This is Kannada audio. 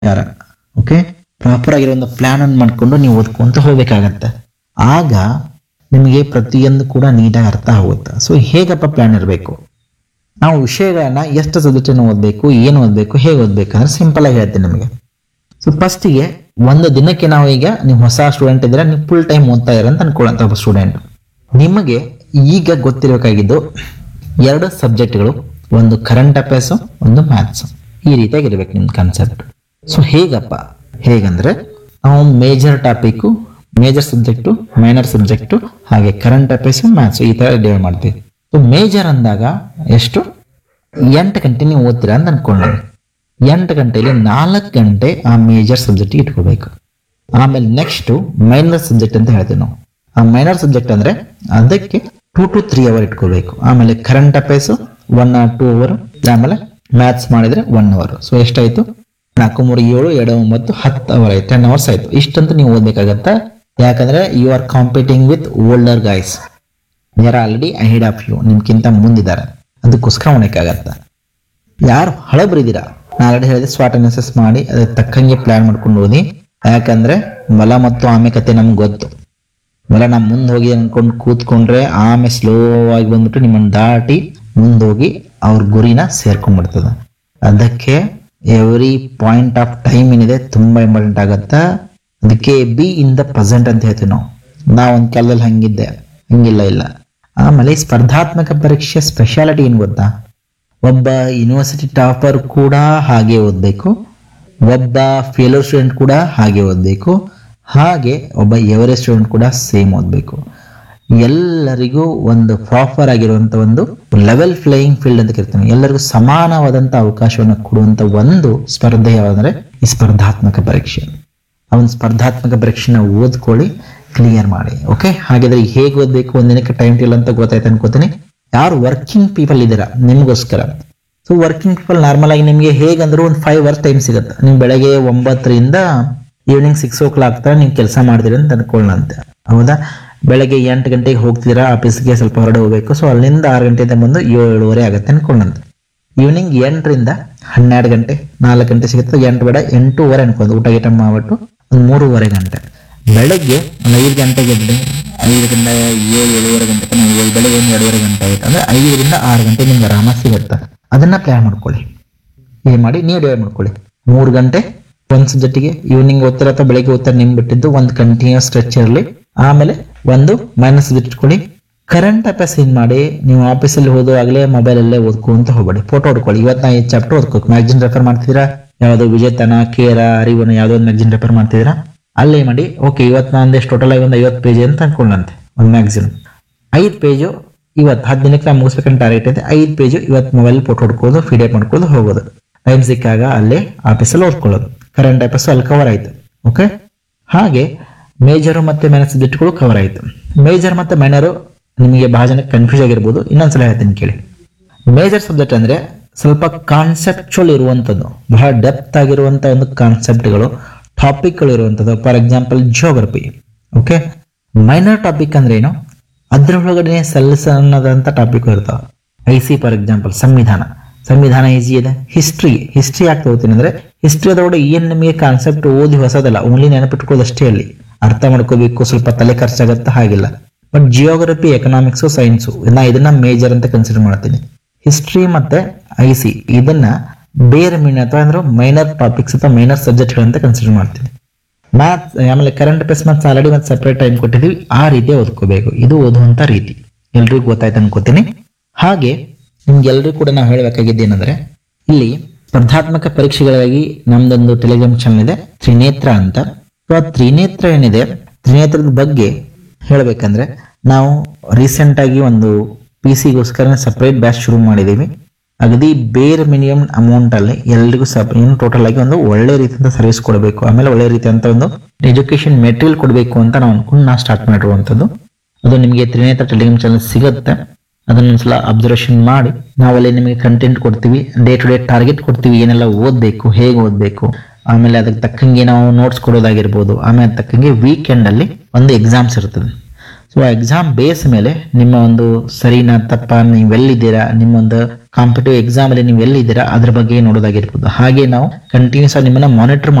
ಯಾರ ಓಕೆ ಪ್ರಾಪರ್ ಆಗಿರೋ ಒಂದು ಪ್ಲಾನ್ ಅನ್ನು ಮಾಡ್ಕೊಂಡು ನೀವು ಓದ್ಕೊಂತ ಹೋಗ್ಬೇಕಾಗತ್ತೆ ಆಗ ನಿಮಗೆ ಪ್ರತಿಯೊಂದು ಕೂಡ ನೀಟಾಗಿ ಅರ್ಥ ಆಗುತ್ತೆ ಸೊ ಹೇಗಪ್ಪ ಪ್ಲಾನ್ ಇರಬೇಕು ನಾವು ವಿಷಯಗಳನ್ನ ಎಷ್ಟು ಸಬ್ಜೆಕ್ಟನ್ನು ಓದಬೇಕು ಏನು ಓದಬೇಕು ಹೇಗೆ ಓದಬೇಕು ಅಂದ್ರೆ ಸಿಂಪಲ್ ಆಗಿ ಹೇಳ್ತೀನಿ ನಿಮಗೆ ಸೊ ಫಸ್ಟಿಗೆ ಒಂದು ದಿನಕ್ಕೆ ನಾವು ಈಗ ನೀವು ಹೊಸ ಸ್ಟೂಡೆಂಟ್ ಇದ್ರೆ ನೀವು ಫುಲ್ ಟೈಮ್ ಓದ್ತಾ ಇರ ಅಂತ ಅನ್ಕೊಳ್ಳೋಂಥ ಒಬ್ಬ ಸ್ಟೂಡೆಂಟ್ ನಿಮಗೆ ಈಗ ಗೊತ್ತಿರಬೇಕಾಗಿದ್ದು ಎರಡು ಸಬ್ಜೆಕ್ಟ್ಗಳು ಒಂದು ಕರೆಂಟ್ ಅಫೇರ್ಸು ಒಂದು ಮ್ಯಾಥ್ಸ್ ಈ ರೀತಿಯಾಗಿ ಇರ್ಬೇಕು ನಿಮ್ಮ ಕಾನ್ಸೆಪ್ಟ್ ಸೊ ಹೇಗಪ್ಪ ಹೇಗಂದ್ರೆ ನಾವು major topic major subject minor subject ಹಾಗೆ ಕರೆಂಟ್ ಅಫೇರ್ಸ್ ಮ್ಯಾಥ್ಸ್ ಈ ತರ ಡಿವೈಡ್ ಮಾಡ್ತೀವಿ ಸೊ ಮೇಜರ್ ಅಂದಾಗ ಎಷ್ಟು ಎಂಟು ಗಂಟೆ ನೀವು ಓದ್ತೀರಾ ಅಂತ ಅನ್ಕೊಳ್ಳಿ ಎಂಟು ಗಂಟೆಯಲ್ಲಿ ನಾಲ್ಕು ಗಂಟೆ ಆ ಮೇಜರ್ ಸಬ್ಜೆಕ್ಟ್ ಇಟ್ಕೋಬೇಕು ಆಮೇಲೆ ನೆಕ್ಸ್ಟ್ ಮೈನರ್ ಸಬ್ಜೆಕ್ಟ್ ಅಂತ ಹೇಳ್ತೀವಿ ನಾವು ಆ ಮೈನರ್ ಸಬ್ಜೆಕ್ಟ್ ಅಂದ್ರೆ ಅದಕ್ಕೆ ಟೂ ಟು ತ್ರೀ ಅವರ್ ಇಟ್ಕೋಬೇಕು ಆಮೇಲೆ current affairs one or two hour ಆಮೇಲೆ ಮ್ಯಾಥ್ಸ್ ಮಾಡಿದ್ರೆ ಒನ್ ಅವರ್ ಸೊ ಎಷ್ಟಾಯ್ತು ನಾಲ್ಕು ಮೂರು ಏಳು ಎರಡು ಒಂಬತ್ತು ಹತ್ತು ಅವರ್ ಆಯ್ತು ಟೆನ್ ಅವರ್ಸ್ ಆಯ್ತು ಇಷ್ಟಂತೂ ನೀವು ಓದ್ಬೇಕಾಗತ್ತಾ ಯಾಕಂದ್ರೆ you are competing with older guys ಯಾರು ಆಲ್ರೆಡಿ ಅಹೆಡ್ ಆಫ್ ಯು ನಿಮ್ಗಿಂತ ಮುಂದಿದ್ದಾರೆ ಅದಕ್ಕೋಸ್ಕರ ಮಾಡಕ್ಕಾಗತ್ತ ಯಾರು ಹಳಬರಿದ್ದೀರಾ ನಾನು ಆಲ್ರೆಡಿ ಹೇಳಿದೆ ಸ್ವಾಟ್ ಅನಾಲಿಸಿಸ್ ಮಾಡಿ ಅದಕ್ಕೆ ತಕ್ಕಂಗೆ ಪ್ಲಾನ್ ಮಾಡ್ಕೊಂಡು ಓದಿ ಯಾಕಂದ್ರೆ ಮೊಲ ಮತ್ತು ಆಮೆ ಕತೆ ನಮ್ಗೆ ಗೊತ್ತು ಮೊಲ ನಾ ಮುಂದೆ ಹೋಗಿ ಅನ್ಕೊಂಡು ಕೂತ್ಕೊಂಡ್ರೆ ಆಮೆ ಸ್ಲೋ ಆಗಿ ಬಂದ್ಬಿಟ್ಟು ನಿಮ್ಮನ್ನ ದಾಟಿ ಮುಂದೆ ಹೋಗಿ ಅವ್ರ ಗುರಿನ ಸೇರ್ಕೊಂಡ್ಬಿಡ್ತದ ಅದಕ್ಕೆ ಎವ್ರಿ ಪಾಯಿಂಟ್ ಆಫ್ ಟೈಮ್ ಏನಿದೆ ತುಂಬಾ ಇಂಪಾರ್ಟೆಂಟ್ ಆಗತ್ತಾ ಅದಕ್ಕೆ ಬಿ ಇನ್ ದ ಪ್ರೆಸೆಂಟ್ ಅಂತ ಹೇಳ್ತೀವಿ ನಾವು ನಾ ಒಂದ್ ಕಾಲದಲ್ಲಿ ಹಂಗಿದ್ದೆ ಹಂಗಿಲ್ಲ ಇಲ್ಲ ಆಮೇಲೆ ಈ ಸ್ಪರ್ಧಾತ್ಮಕ ಪರೀಕ್ಷೆ ಸ್ಪೆಷಾಲಿಟಿ ಏನ್ ಗೊತ್ತಾ ಒಬ್ಬ ಯೂನಿವರ್ಸಿಟಿ ಟಾಪರ್ ಕೂಡ ಹಾಗೆ ಓದಬೇಕು ಒಬ್ಬ ಫೇಲರ್ ಸ್ಟೂಡೆಂಟ್ ಕೂಡ ಹಾಗೆ ಓದಬೇಕು ಹಾಗೆ ಒಬ್ಬ ಎವರೇಜ್ ಸ್ಟೂಡೆಂಟ್ ಕೂಡ ಸೇಮ್ ಓದಬೇಕು ಎಲ್ಲರಿಗೂ ಒಂದು ಪ್ರಾಪರ್ ಆಗಿರುವಂತ ಒಂದು ಲೆವೆಲ್ ಫ್ಲೈಯಿಂಗ್ ಫೀಲ್ಡ್ ಅಂತ ಕರಿತೀವಿ ಎಲ್ಲರಿಗೂ ಸಮಾನವಾದಂತ ಅವಕಾಶವನ್ನು ಕೊಡುವಂತ ಒಂದು ಸ್ಪರ್ಧೆ ಯಾವಂದ್ರೆ ಈ ಸ್ಪರ್ಧಾತ್ಮಕ ಪರೀಕ್ಷೆ ಆ ಒಂದು ಸ್ಪರ್ಧಾತ್ಮಕ ಪರೀಕ್ಷೆನ ಓದ್ಕೊಳ್ಳಿ ಕ್ಲಿಯರ್ ಮಾಡಿ ಓಕೆ ಹಾಗಿದ್ರೆ ಹೇಗೆ ಓದ್ಬೇಕು ಒಂದಿನಕ್ಕೆ ಟೈಮ್ ಟೇಬಲ್ ಅಂತ ಗೊತ್ತಾಯ್ತು ಅನ್ಕೋತೀನಿ ಯಾರು ವರ್ಕಿಂಗ್ ಪೀಪಲ್ ಇದ್ದೀರಾ ನಿಮಗೋಸ್ಕರ ಸೊ ವರ್ಕಿಂಗ್ ಪೀಪಲ್ ನಾರ್ಮಲ್ ಆಗಿ ನಿಮಗೆ ಹೇಗಂದ್ರೂ ಒಂದು ಫೈವ್ ಅವರ್ಸ್ ಟೈಮ್ ಸಿಗುತ್ತೆ ನೀವು ಬೆಳಗ್ಗೆ ಒಂಬತ್ತರಿಂದ ಈವ್ನಿಂಗ್ ಸಿಕ್ಸ್ ಓ ಕ್ಲಾಕ್ ತರ ನೀವು ಕೆಲಸ ಮಾಡ್ತೀರಿ ಅಂತ ಅನ್ಕೊಳ್ಳಂತೆ ಹೌದಾ ಬೆಳಗ್ಗೆ ಎಂಟು ಗಂಟೆಗೆ ಹೋಗ್ತೀರಾ ಆಫೀಸ್ಗೆ ಸ್ವಲ್ಪ ಹೊರಡೆ ಹೋಗ್ಬೇಕು ಸೊ ಅಲ್ಲಿಂದ ಆರು ಗಂಟೆಯಿಂದ ಬಂದು ಏಳು ಏಳುವರೆ ಆಗುತ್ತೆ ಅನ್ಕೊಳ್ಳಂತೆ ಈವ್ನಿಂಗ್ ಎಂಟರಿಂದ ಹನ್ನೆರಡು ಗಂಟೆ ನಾಲ್ಕು ಗಂಟೆ ಸಿಗುತ್ತೆ ಎಂಟು ಬೇಡ ಎಂಟೂವರೆ ಅನ್ಕೊಂಡು ಊಟ ಗೀಟ ಮಾಡ್ಬಿಟ್ಟು ಒಂದು ಮೂರುವರೆ ಗಂಟೆ ಬೆಳಗ್ಗೆ ಒಂದು ಐದು ಗಂಟೆಗೆ ಎದ್ದು ಐದರಿಂದ ಏಳು ಏಳುವರೆ ಗಂಟೆ ತನಕ ನೀವು ಬೆಳಗ್ಗೆ ಒಂದು ಎರಡೂವರೆ ಗಂಟೆ ಆಯ್ತು ಅಂದ್ರೆ ಐದರಿಂದ ಆರು ಗಂಟೆ ನಿಮ್ಗೆ ಆರಾಮ ಸಿಗುತ್ತೆ ಅದನ್ನ ಪ್ಲಾನ್ ಮಾಡ್ಕೊಳ್ಳಿ ಏನ್ ಮಾಡಿ ನೀವು ಡಿವೈಡ್ ಮಾಡ್ಕೊಳ್ಳಿ ಮೂರು ಗಂಟೆ ಒಂದ್ ಸಬ್ಜೆಕ್ಟಿಗೆ ಈವ್ನಿಂಗ್ ಓದ್ತಾರ ಅಥವಾ ಬೆಳಿಗ್ಗೆ ಓದ್ತಾರ ನಿಮ್ ಬಿಟ್ಟಿದ್ದು ಒಂದು ಕಂಟಿನ್ಯೂಸ್ ಸ್ಟ್ರೆಚ್ ಇರಲಿ ಆಮೇಲೆ ಒಂದು ಮೈನಸ್ ಸಬ್ಜೆಕ್ಟ್ ಇಟ್ಕೊಳ್ಳಿ ಕರೆಂಟ್ ಅಫೇರ್ಸ್ ಏನ್ ಮಾಡಿ ನೀವು ಆಫೀಸಲ್ಲಿ ಓದುವಾಗಲೇ ಮೊಬೈಲ್ ಅಲ್ಲೇ ಓದ್ಕೊಂತ ಹೋಗ್ಬೇಡಿ ಫೋಟೋ ಹೊಡ್ಕೊಳ್ಳಿ ಇವತ್ತು ನಾ ಈ ಚಾಪ್ಟರ್ ಓದ್ಕೋಕ್ ಮ್ಯಾಗ್ಜಿನ್ ರೆಫರ್ ಮಾಡ್ತಿದ್ದೀರಾ ಯಾವ್ದೋ ವಿಜೇತನ ಕೇರ ಅರಿವನ ಯಾವ್ದೋ ಒಂದು ಮ್ಯಾಗ್ಜಿನ್ ರೆಫರ್ ಮಾಡ್ತಿದ್ದೀರಾ ಅಲ್ಲೇ ಮಾಡಿ ಓಕೆ ಇವತ್ತು ನಾನು ಎಷ್ಟು ಟೋಟಲ್ ಆಗಿ ಒಂದು ಐವತ್ತು ಪೇಜ್ ಅಂತ ಅನ್ಕೊಂಡಂತೆ ಒಂದು ಮ್ಯಾಗ್ಜಿನ್ ಐದು ಪೇಜು ಇವತ್ತು ಹತ್ತು ದಿನಕ್ಕೆ ನಾನು ಮುಗಿಸ್ಬೇಕಂತ ಟಾರ್ಗೆಟ್ ಇದೆ ಐದು ಪೇಜು ಇವತ್ತು ಮೊಬೈಲ್ ಫೋಟೋ ಹೊಡ್ಕೋದು ಫೀಡೇಟ್ ಮಾಡ್ಕೊಂಡು ಹೋಗೋದು ಟೈಮ್ ಸಿಕ್ಕಾಗ ಅಲ್ಲೇ ಆಫೀಸಲ್ಲಿ ಓದ್ಕೊಳ್ಳೋದು ಕರೆಂಟ್ ಅಫೇರ್ಸ್ ಅಲ್ಲಿ ಕವರ್ ಆಯ್ತು ಓಕೆ ಹಾಗೆ ಮೇಜರ್ ಮತ್ತೆ ಮೈನರ್ ಸಬ್ಜೆಕ್ಟ್ಗಳು ಕವರ್ ಆಯ್ತು ಮೇಜರ್ ಮತ್ತೆ ಮೈನರ್ ನಿಮಗೆ ಬಹಳ ಜನಕ್ಕೆ ಕನ್ಫ್ಯೂಸ್ ಆಗಿರ್ಬೋದು ಇನ್ನೊಂದ್ಸಲ ಹೇಳ್ತೀನಿ ಕೇಳಿ ಮೇಜರ್ ಸಬ್ಜೆಕ್ಟ್ ಅಂದ್ರೆ ಸ್ವಲ್ಪ ಕಾನ್ಸೆಪ್ಚುವಲ್ ಇರುವಂಥದ್ದು ಬಹಳ ಡೆಪ್ತ್ ಆಗಿರುವಂತ ಒಂದು ಕಾನ್ಸೆಪ್ಟ್ಗಳು ಟಾಪಿಕ್ಗಳು ಇರುವಂಥದ್ದು for example geography okay minor topic ಅಂದ್ರೆ ಏನು ಅದ್ರೊಳಗಡೆ ಸಣ್ಣ ಸಣ್ಣದಂತ ಟಾಪಿಕ್ ಇರ್ತಾವೆ ಐ ಸಿ ಫಾರ್ ಎಕ್ಸಾಂಪಲ್ ಸಂವಿಧಾನ ಸಂವಿಧಾನ ಈಸಿ ಇದೆ ಹಿಸ್ಟ್ರಿ ಹಿಸ್ಟ್ರಿ ಯಾಕೆ ತಗೋತೀನಿ ಅಂದ್ರೆ ಹಿಸ್ಟ್ರಿ ಅದರೊಳಗೆ ಏನ್ ನಿಮಗೆ ಕಾನ್ಸೆಪ್ಟ್ ಓದಿ ಹೊಸದಲ್ಲ ಓನ್ಲಿ ನೆನಪಿಟ್ಕೊಳ್ಳೋದಷ್ಟೇ ಅಲ್ಲಿ ಅರ್ಥ ಮಾಡ್ಕೋಬೇಕು ಸ್ವಲ್ಪ ತಲೆ ಖರ್ಚಾಗತ್ತೆ ಹಾಗಿಲ್ಲ ಬಟ್ ಜಿಯೋಗ್ರಫಿ ಎಕನಾಮಿಕ್ಸು ಸೈನ್ಸು ನಾ ಇದನ್ನ ಮೇಜರ್ ಅಂತ ಕನ್ಸಿಡರ್ ಮಾಡ್ತೀನಿ ಹಿಸ್ಟ್ರಿ ಮತ್ತೆ ಐ ಸಿ ಇದನ್ನ ಬೇರೆ ಮೀನ್ ಅಥವಾ ಅಂದ್ರೆ ಮೈನರ್ ಟಾಪಿಕ್ಸ್ ಅಥವಾ ಮೈನರ್ ಸಬ್ಜೆಕ್ಟ್ಗಳು ಅಂತ ಕನ್ಸಿಡರ್ ಮಾಡ್ತೀನಿ ಮ್ಯಾಥ್ಸ್ ಆಮೇಲೆ ಕರೆಂಟ್ ಅಫೇರ್ಸ್ ಮತ್ತೆ ಆಲ್ರೆಡಿ ಮತ್ತೆ ಸೆಪರೇಟ್ ಟೈಮ್ ಕೊಟ್ಟಿದ್ದೀವಿ ಆ ರೀತಿ ಓದ್ಕೋಬೇಕು ಇದು ಓದುವಂತ ರೀತಿ ಎಲ್ರಿಗೂ ಗೊತ್ತಾಯ್ತು ಅನ್ಕೋತೀನಿ ಹಾಗೆ ನಿಮ್ಗೆಲ್ರಿಗೂ ಕೂಡ ನಾವು ಹೇಳಬೇಕಾಗಿದ್ದು ಏನಂದ್ರೆ ಇಲ್ಲಿ ಸ್ಪರ್ಧಾತ್ಮಕ ಪರೀಕ್ಷೆಗಳಿಗಾಗಿ ನಮ್ದೊಂದು ಟೆಲಿಗ್ರಾಮ್ ಚಾನಲ್ ಇದೆ ತ್ರಿನೇತ್ರ ಅಂತ ಸೊ ಆ ತ್ರಿನೇತ್ರ ಏನಿದೆ ತ್ರಿನೇತ್ರದ ಬಗ್ಗೆ ಹೇಳ್ಬೇಕಂದ್ರೆ ನಾವು ರೀಸೆಂಟ್ ಆಗಿ ಒಂದು ಪಿ ಸಿಗೋಸ್ಕರ ಸಪರೇಟ್ ಬ್ಯಾಚ್ ಶುರು ಮಾಡಿದೀವಿ ಅಗದಿ ಬೇರೆ ಮಿನಿಮಮ್ ಅಮೌಂಟ್ ಅಲ್ಲಿ ಎಲ್ರಿಗೂ ಸಪ್ ಏನು ಟೋಟಲ್ ಆಗಿ ಒಂದು ಒಳ್ಳೆ ರೀತಿಯಿಂದ ಸರ್ವಿಸ್ ಕೊಡಬೇಕು ಆಮೇಲೆ ಒಳ್ಳೆ ರೀತಿಯಂತ ಒಂದು ಎಜುಕೇಶನ್ ಮೆಟೀರಿಯಲ್ ಕೊಡಬೇಕು ಅಂತ ನಾವು ಅನ್ಕೊಂಡು ನಾ ಸ್ಟಾರ್ಟ್ ಮಾಡಿರುವಂಥದ್ದು ಅದು ನಿಮಗೆ ತ್ರಿನೇತ್ರ ಟೆಲಿಗ್ರಾಮ್ ಚಾನಲ್ ಸಿಗುತ್ತೆ ಅದನ್ನ ಒಂದ್ಸಲ ಅಬ್ಸರ್ವೇಷನ್ ಮಾಡಿ ನಾವಲ್ಲಿ ನಿಮಗೆ ಕಂಟೆಂಟ್ ಕೊಡ್ತೀವಿ ಡೇ ಟು ಡೇ ಟಾರ್ಗೆಟ್ ಕೊಡ್ತೀವಿ ಏನೆಲ್ಲ ಓದಬೇಕು ಹೇಗೆ ಓದಬೇಕು ಆಮೇಲೆ ಅದಕ್ಕೆ ತಕ್ಕಂಗೆ ನಾವು ನೋಟ್ಸ್ ಕೊಡೋದಾಗಿರ್ಬೋದು ಆಮೇಲೆ ತಕ್ಕಂಗೆ ವೀಕೆಂಡ್ ಅಲ್ಲಿ ಒಂದು ಎಕ್ಸಾಮ್ಸ್ ಇರ್ತದೆ ಸೊ ಎಕ್ಸಾಮ್ ಬೇಸ್ ಮೇಲೆ ನಿಮ್ಮ ಒಂದು ಸರಿನಾ ತಪ್ಪ ನೀವೆಲ್ಲಿದ್ದೀರಾ ನಿಮ್ಮ ಒಂದು ಕಾಂಪಿಟೇಟಿವ್ ಎಕ್ಸಾಮ್ ಅಲ್ಲಿ ನೀವು ಎಲ್ಲಿದ್ದೀರಾ ಅದ್ರ ಬಗ್ಗೆ ನೋಡೋದಾಗಿರ್ಬೋದು ಹಾಗೆ ನಾವು ಕಂಟಿನ್ಯೂಸ್ ಆಗಿ ನಿಮ್ಮನ್ನ ಮಾನಿಟರ್